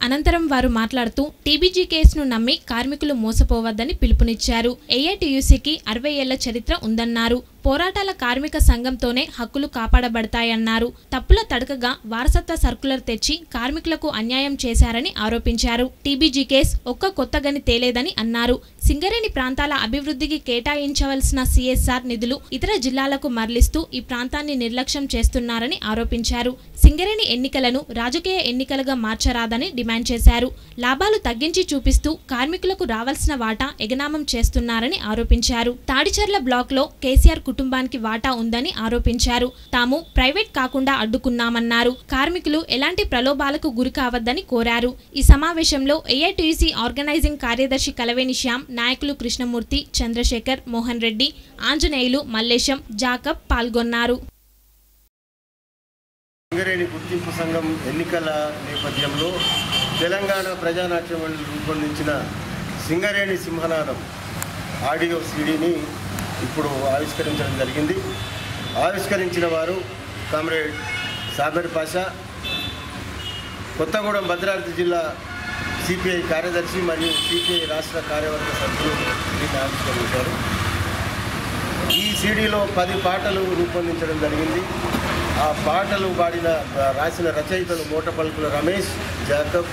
అనంతరం వారు మాట్లాడుతూ టీబీజీ కేసును నమ్మి కార్మికులు మోసపోవద్దని పిలుపునిచ్చారు ఏఐటీయూసీకి అరవై ఏళ్ల చరిత్ర ఉందన్నారు పోరాటాల కార్మిక సంఘంతోనే హక్కులు కాపాడబడతాయన్నారు తప్పుల తడకగా వారసత్వ సర్కులర్ తెచ్చి కార్మికులకు అన్యాయం చేశారని ఆరోపించారు టీబీజీ కేస్ ఒక్క కొత్తగని తేలేదని అన్నారు సింగరేణి ప్రాంతాల అభివృద్ధికి కేటాయించవలసిన సిఎస్ఆర్ నిధులు ఇతర జిల్లాలకు మరలిస్తూ ఈ ప్రాంతాన్ని నిర్లక్ష్యం చేస్తున్నారని ఆరోపించారు సింగరేణి ఎన్నికలను రాజకీయ ఎన్నికలుగా మార్చరాదని డిమాండ్ చేశారు లాభాలు తగ్గించి చూపిస్తూ కార్మికులకు రావాల్సిన వాటా ఎగనామం చేస్తున్నారని ఆరోపించారు తాడిచర్ల బ్లాక్ లో కేసీఆర్ కుటుంబానికి వాటా ఉందని ఆరోపించారు తాము ప్రైవేట్ కాకుండా అడ్డుకున్నామన్నారు కార్మికులు ఎలాంటి ప్రలోభాలకు గురి కావద్దని కోరారు ఈ సమావేశంలో ఏఐటీసీ ఆర్గనైజింగ్ కార్యదర్శి కలవేని శ్యామ్ నాయకులు కృష్ణమూర్తి చంద్రశేఖర్ మోహన్ రెడ్డి ఆంజనేయులు మల్లేశం జాకబ్ పాల్గొన్నారు సింగరేణి గుర్తింపు సంఘం ఎన్నికల నేపథ్యంలో తెలంగాణ ప్రజానాట్య మండలి రూపొందించిన సింగరేణి సింహనాదం ఆడియో సీడీని ఇప్పుడు ఆవిష్కరించడం జరిగింది ఆవిష్కరించిన వారు కామ్రేడ్ సాబెర్ పాషా కొత్తగూడెం భద్రాద్రి జిల్లా సిపిఐ కార్యదర్శి మరియు సిపిఐ రాష్ట్ర కార్యవర్గ సభ్యులు దీన్ని ఆవిష్కరించారు ఈ సీడీలో పది పాటలు రూపొందించడం జరిగింది ఆ పాటలు పాడిన రాసిన రచయితలు మూటపలుకుల రమేష్ జాకబ్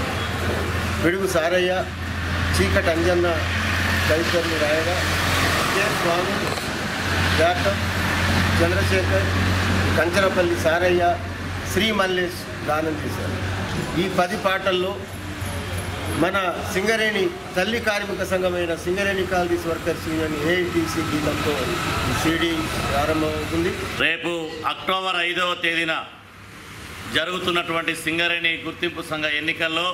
పిడుగు సారయ్య చీకటి అంజన్న తదితరులు రాయగా కె స్వామి జాకబ్ చంద్రశేఖర్ కంచరపల్లి సారయ్య శ్రీ మల్లేష్ గానం చేశారు ఈ పది పాటల్లో మన సింగరేణి తల్లి కార్మిక సంఘమైన Singareni colonies workers union AITC గీతంతో ఈ సీడీ ప్రారంభమవుతుంది రేపు అక్టోబర్ ఐదవ తేదీన జరుగుతున్నటువంటి సింగరేణి గుర్తింపు సంఘ ఎన్నికల్లో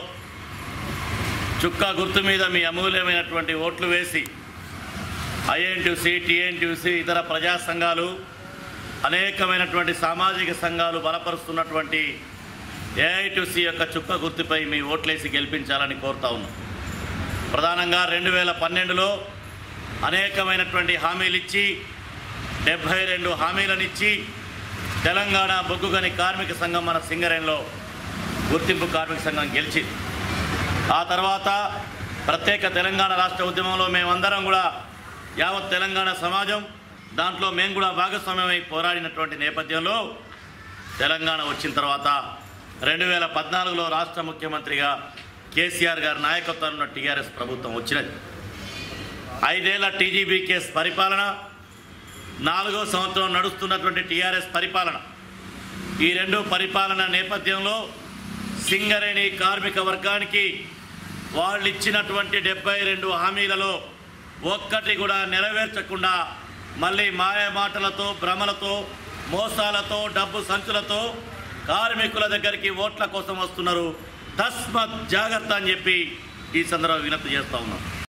చుక్క గుర్తు మీద మీ అమూల్యమైనటువంటి ఓట్లు వేసి ఐఎన్టీసీ టీఎన్టీసీ ఇతర ప్రజా సంఘాలు అనేకమైనటువంటి సామాజిక సంఘాలు బలపరుస్తున్నటువంటి ఏఐటీసీ యొక్క చుక్క గుర్తుపై మీ ఓట్లేసి గెలిపించాలని కోరుతా ఉన్నాం ప్రధానంగా రెండు వేల పన్నెండులో అనేకమైనటువంటి హామీలు ఇచ్చి డెబ్భై రెండు హామీలనిచ్చి తెలంగాణ బొగ్గుగని కార్మిక సంఘం మన సింగరేణిలో గుర్తింపు కార్మిక సంఘం గెలిచింది ఆ తర్వాత ప్రత్యేక తెలంగాణ రాష్ట్ర ఉద్యమంలో మేమందరం కూడా యావత్ తెలంగాణ సమాజం దాంట్లో మేము కూడా భాగస్వామ్యమై పోరాడినటువంటి నేపథ్యంలో తెలంగాణ వచ్చిన తర్వాత రెండు వేల పద్నాలుగులో రాష్ట్ర ముఖ్యమంత్రిగా కేసీఆర్ గారి నాయకత్వంలో ఉన్న టీఆర్ఎస్ ప్రభుత్వం వచ్చినది ఐదేళ్ల టీజీబీ కేసు పరిపాలన నాలుగో సంవత్సరం నడుస్తున్నటువంటి టీఆర్ఎస్ పరిపాలన ఈ రెండు పరిపాలన నేపథ్యంలో సింగరేణి కార్మిక వర్గానికి వాళ్ళు ఇచ్చినటువంటి డెబ్బై రెండు హామీలలో ఒక్కటి కూడా నెరవేర్చకుండా మళ్ళీ మాయ మాటలతో భ్రమలతో మోసాలతో డబ్బు సంచులతో కార్మికుల దగ్గరికి ఓట్ల కోసం వస్తున్నారు తస్మత్ జాగ్రత్త అని చెప్పి ఈ సందర్భంగా వినతి చేస్తూ ఉన్నాం